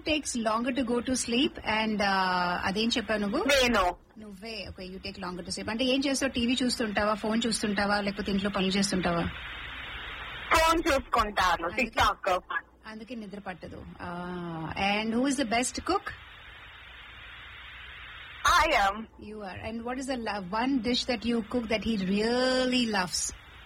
Takes longer to go to sleep and అదేం చెప్పావు నువ్వు నేను నువ్వే okay you take longer to sleep అంటే ఏం చేస్తావు టీవీ చూస్తుంటావా ఫోన్ చూస్తుంటావా లేకపోతే ఇంట్లో పనులు చేస్తుంటావా ఫోన్ చూసుకుంటాను టిక్ టాక్ అందుకే నిద్ర పట్టదు and who is the best cook I'm you are and what is the one dish that you cook that he really loves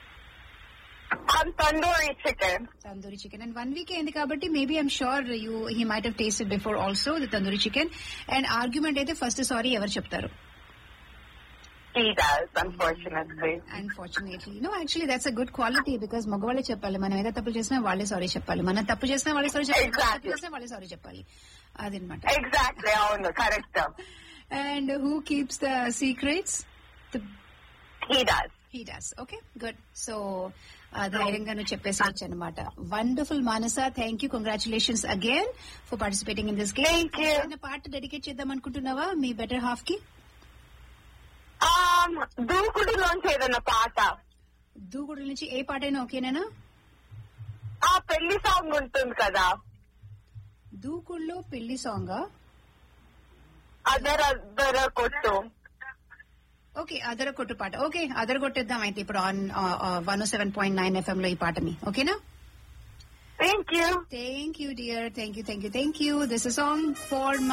tandoori chicken tandoori chicken and one week అయింది కాబట్టి maybe I'm sure you he might have tasted before also the tandoori chicken and argument అయితే first sorry ఎవరు చెప్తారు He does, unfortunately. Unfortunately no actually that's a good quality because మగవాళ్ళే చెప్పాలి మనం ఏదో తప్పు చేసినా వాళ్ళే సారీ చెప్పాలి మనం తప్పు చేసినా వాళ్ళే సారీ చెప్పాలి మనం తప్పు Exactly. చేసినా వాళ్ళే సారీ చెప్పాలి అదనమాట Exactly, అవును correct and who keeps the secrets he does he does okay good so ధైర్యంగా నువ్వు చెప్పేసేయచ్చు అనమాట wonderful Manasa thank you congratulations again for participating in this game Thank you. పాట డెడికేట్ చేద్దాం అనుకుంటున్నావా మీ బెటర్ హాఫ్ కి దూకుడులోంచి ఏదన్నా పాట దూకుడు నుంచి ఏ పాట అయినా ఓకేనా ఆ పెళ్లి సాంగ్ ఉంటుంది కదా దూకుడులో పెళ్లి సాంగ్ అదర అదర కొట్టు ఓకే అదర కొట్టు పాట ఓకే అదర కొట్టేద్దాం అయితే ఇప్పుడు on one seven point nine FM లో ఈ పాటని ఓకేనా thank you thank you dear thank you thank you thank you this song far